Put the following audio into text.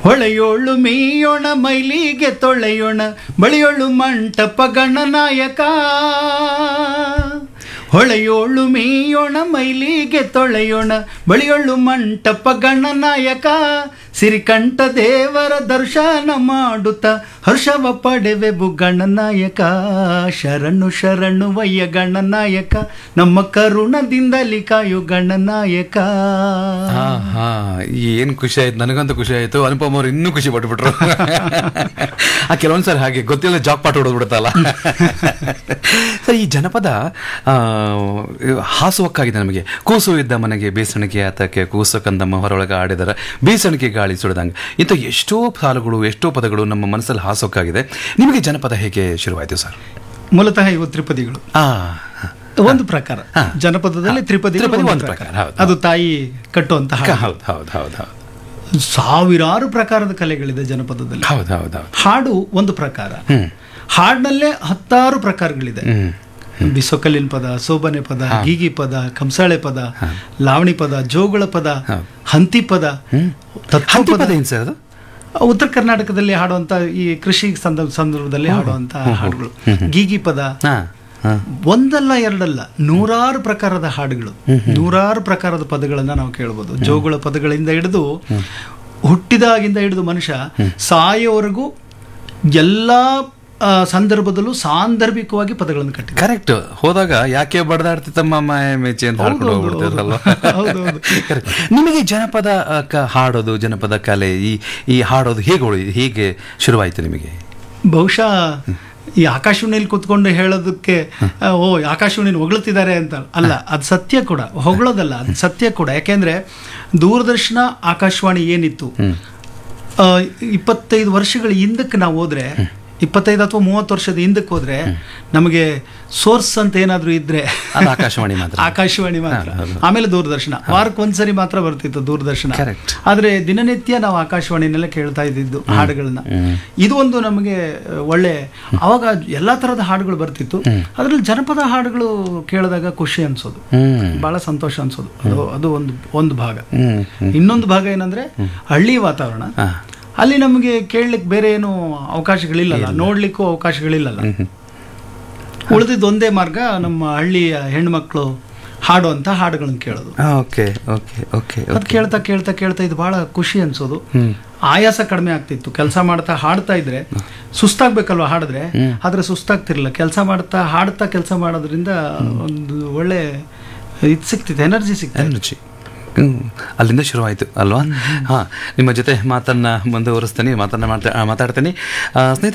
ಹೊಳೆಯೋಳು ಮೀಯೋಣ ಮೈಲಿಗೆ ತೊಳೆಯೋಣ ಬಳಿಯೋಳು ಮಂಟಪ ಗಣನಾಯಕ ಹೊಳೆಯೋಳು ಮೀಯೋಣ ಮೈಲಿಗೆ ತೊಳೆಯೋಣ ಬಳಿಯೋಳು ಮಂಟಪ ಗಣನಾಯಕ ಸಿರಿಕಂಠ ದೇವರ ದರ್ಶನ ಮಾಡುತ್ತ ಹರ್ಷವ ಪಡೆವೆಬು ಗಣನಾಯಕ ಶರಣು ಶರಣು ವಯ್ಯ ಗಣನಾಯಕ ನಮ್ಮ ಕರುಣದಿಂದಲಿ ಕಾಯು ಗಣನಾಯಕ ಹಾ ಹಾ ಏನ್ ಖುಷಿ ಆಯ್ತು ನನಗಂತೂ ಖುಷಿ ಆಯ್ತು ಅನುಪಮ್ ಅವ್ರು ಇನ್ನೂ ಖುಷಿ ಪಟ್ಬಿಟ್ರು ಆ ಕೆಲವೊಂದ್ಸರಿ ಹಾಗೆ ಗೊತ್ತಿಲ್ಲ ಜಾಕ್ ಪಾಟ್ ಹೊಡೆದ್ಬಿಡುತ್ತಲ್ಲ ಸರ್ ಈ ಜನಪದ ಆ, ಹಾಸುವಕ್ಕಾಗಿದೆ ನಮಗೆ ಕೂಸು ಇದ್ದ ಮನೆಗೆ ಬೇಸಣಿಗೆ ಆತಕ್ಕೆ ಕೂಸು ಕಂದಮ್ಮ ಹೊರೊಳಗೆ ಆಡಿದರ ಬೇಸಣಿಗೆ ಗಾಳಿ ಸುಳಿದಂಗೆ ಇಂಥ ಎಷ್ಟೋ ಸಾಲುಗಳು ಎಷ್ಟೋ ಪದಗಳು ನಮ್ಮ ಮನಸ್ಸಲ್ಲಿ ಹಾಸೋಕ್ಕಾಗಿದೆ ನಿಮಗೆ ಜನಪದ ಹೇಗೆ ಶುರುವಾಯಿತು ಸರ್ ಮೂಲತಃ ಇವು ತ್ರಿಪದಿಗಳು ಆ ಒಂದು ಪ್ರಕಾರ ಹಾ. ಜನಪದದಲ್ಲಿ ತ್ರಿಪದಿ ತ್ರಿಪದಿ ಒಂದು ಒಂದು ಪ್ರಕಾರ ಪ್ರಕಾರ, ಹೌದು. ಅದು ತಾಯಿ ಕಟ್ಟುವಂತಹ ಹಾಡು. ಹೌದು ಹೌದು ಹೌದು ಹೌದು ಸಾವಿರಾರು ಪ್ರಕಾರದ ಕಲೆಗಳಿದೆ ಜನಪದದಲ್ಲಿ ಹೌದು ಹೌದು ಹೌದು ಹಾಡು ಒಂದು ಪ್ರಕಾರ ಹ್ಮ್ ಹಾಡಿನಲ್ಲೇ ಹತ್ತಾರು ಪ್ರಕಾರಗಳಿದೆ ಹ್ಮ್ ಬಿಸೊಕಲಿನ ಪದ ಸೋಬನೆ ಪದ ಗೀಗಿ ಪದ ಕಂಸಾಳೆ ಪದ ಲಾವಣಿ ಪದ ಜೋಗುಳ ಪದ ಹೌದು. ಹಂತಿ ಪದ ತತ್ವ ಹಂತಿ ಪದ ಪದ ಏನ್ ಸರ್ ಅದು ಉತ್ತರ ಕರ್ನಾಟಕದಲ್ಲಿ ಹಾಡುವಂತ ಈ ಕೃಷಿ ಸಂದರ್ಭ ಸಂದರ್ಭದಲ್ಲಿ ಹಾಡುವಂತ ಹಾಡುಗಳು ಗೀಗಿ ಪದ ಹಾ ಹಾ ಒಂದಲ್ಲ ಎರಡಲ್ಲ ನೂರಾರು ಪ್ರಕಾರದ ಹಾಡುಗಳು ನೂರಾರು ಪ್ರಕಾರದ ಪದಗಳನ್ನ ನಾವು ಕೇಳ್ಬೋದು ಜೋಗುಳ ಪದಗಳಿಂದ ಹಿಡಿದು ಹುಟ್ಟಿದಾಗಿಂದ ಹಿಡಿದು ಮನುಷ್ಯ ಸಾಯೋವರೆಗೂ ಎಲ್ಲಾ ಆ, ಸಂದರ್ಭದಲ್ಲೂ ಸಾಂದರ್ಭಿಕವಾಗಿ ಪದಗಳನ್ನು ಕಟ್ಟಿದ್ದಾರೆ ಕರೆಕ್ಟ್ ಹೋದಾಗ ಯಾಕೆ ಬಡದಾಡ್ತಿತ್ತಮ್ಮ ಮಾಯ ಮೇಚಿ ಅಂತ ಹಾಡ್ಕೊಂಡು ಹೌದು, ಹೋಗ್ಬಿಡ್ತಿರಲ್ವ ಹೌದು, ಹೌದು. Correct. ನಿಮಗೆ ಜನಪದ ಆ, ಕ- ಹಾಡೋದು ಜನಪದ ಕಲೆ ಈ ಈ ಹಾಡೋದು ಹೇಗೆ ಉಳಿ- ಹೇಗೆ ಶುರುವಾಯಿತು ನಿಮಗೆ ಬಹುಶಃ ಈ ಆಕಾಶವಾಣಿಯಲ್ಲಿ ಕೂತ್ಕೊಂಡು ಹೇಳೋದಕ್ಕೆ ಆ, ಓ ಆಕಾಶವಾಣಿನ ಹೊಗಳ್ತಿದ್ದಾರೆ ಅಂತ ಅಲ್ಲ ಅದು ಸತ್ಯ ಕೂಡ ಹೊಗಳೋದಲ್ಲ ಅದು ಸತ್ಯ ಕೂಡ ಯಾಕೆಂದ್ರೆ ದೂರದರ್ಶನ ಆಕಾಶವಾಣಿ ಏನಿತ್ತು ಆ, ಇಪ್ಪತ್ತೈದು ವರ್ಷಗಳ ಹಿಂದಕ್ಕೆ ನಾವು ಹೋದ್ರೆ ಇಪ್ಪತ್ತೈದು ಅಥವಾ ಮೂವತ್ತು ವರ್ಷದ ಹಿಂದಕ್ಕೆ ಹೋದ್ರೆ ನಮಗೆ ಸೋರ್ಸ್ ಅಂತ ಏನಾದ್ರೂ ಇದ್ರೆ ಅದು ಆಕಾಶವಾಣಿ ಮಾತ್ರ ಆಕಾಶವಾಣಿ ಮಾತ್ರ ಆಮೇಲೆ ದೂರದರ್ಶನ ವಾರಕ್ಕೆ ಒಂದ್ಸರಿ ಮಾತ್ರ ಬರ್ತಿತ್ತು ದೂರದರ್ಶನ Correct. ಆದ್ರೆ ದಿನನಿತ್ಯ ನಾವು ಆಕಾಶವಾಣಿನೆಲ್ಲ ಕೇಳ್ತಾ ಇದ್ದಿದ್ದು ಹಾಡುಗಳನ್ನ ಇದು ಒಂದು ನಮಗೆ ಒಳ್ಳೆ ಅವಾಗ ಎಲ್ಲಾ ತರದ ಹಾಡುಗಳು ಬರ್ತಿತ್ತು ಅದ್ರಲ್ಲಿ ಜನಪದ ಹಾಡುಗಳು ಕೇಳಿದಾಗ ಖುಷಿ ಅನ್ಸೋದು ಹ್ಮ್ ಬಹಳ ಸಂತೋಷ ಅನ್ಸೋದು ಅದು ಅದು ಒಂದು ಒಂದು ಭಾಗ ಹ್ಮ್ ಇನ್ನೊಂದು ಭಾಗ ಏನಂದ್ರೆ ಹಳ್ಳಿ ವಾತಾವರಣ ಹಾ. ಅಲ್ಲಿ ನಮಗೆ ಕೇಳಲಿಕ್ಕೆ ಬೇರೆ ಏನು ಅವಕಾಶಗಳಿಲ್ಲಲ್ಲ ನೋಡ್ಲಿಕ್ಕೂ ಅವಕಾಶಗಳಿಲ್ಲಲ್ಲ ಉಳಿದಿದ್ದು ಒಂದೇ ಮಾರ್ಗ ನಮ್ಮ ಹಳ್ಳಿಯ ಹೆಣ್ಮಕ್ಳು ಹಾಡುವಂತ ಹಾಡುಗಳನ್ನ ಕೇಳೋದು ಓಕೆ ಓಕೆ ಓಕೆ ಅದು ಕೇಳ್ತಾ ಕೇಳ್ತಾ ಕೇಳ್ತಾ ಇದು ಬಹಳ ಖುಷಿ ಅನ್ಸೋದು ಹ್ಮ್ ಆಯಾಸ ಕಡಿಮೆ ಆಗ್ತಿತ್ತು ಕೆಲಸ ಮಾಡ್ತಾ ಹಾಡ್ತಾ ಇದ್ರೆ ಸುಸ್ತಾಗ್ಬೇಕಲ್ವಾ ಹಾಡಿದ್ರೆ ಆದ್ರೆ ಸುಸ್ತಾಗ್ತಿರ್ಲಿಲ್ಲ ಕೆಲಸ ಮಾಡ್ತಾ ಹಾಡ್ತಾ ಕೆಲಸ ಮಾಡೋದ್ರಿಂದ ಒಂದು ಒಳ್ಳೆ ಇದು ಸಿಕ್ತಿತ್ತು ಎನರ್ಜಿ ಸಿಕ್ತಿತ್ತು ಎನರ್ಜಿ ಹ್ಮ್ ಅಲ್ಲಿಂದ ಶುರುವಾಯಿತು ಅಲ್ವಾ ಹಾ ನಿಮ್ಮ ಜೊತೆ ಮಾತನ್ನ ಮುಂದುವರಿಸ್ತೀನಿ ಮಾತನ್ನ ಮಾತಾ ಮಾತಾಡ್ತೀನಿ ಆ, ಸ್ನೇಹಿತರೆ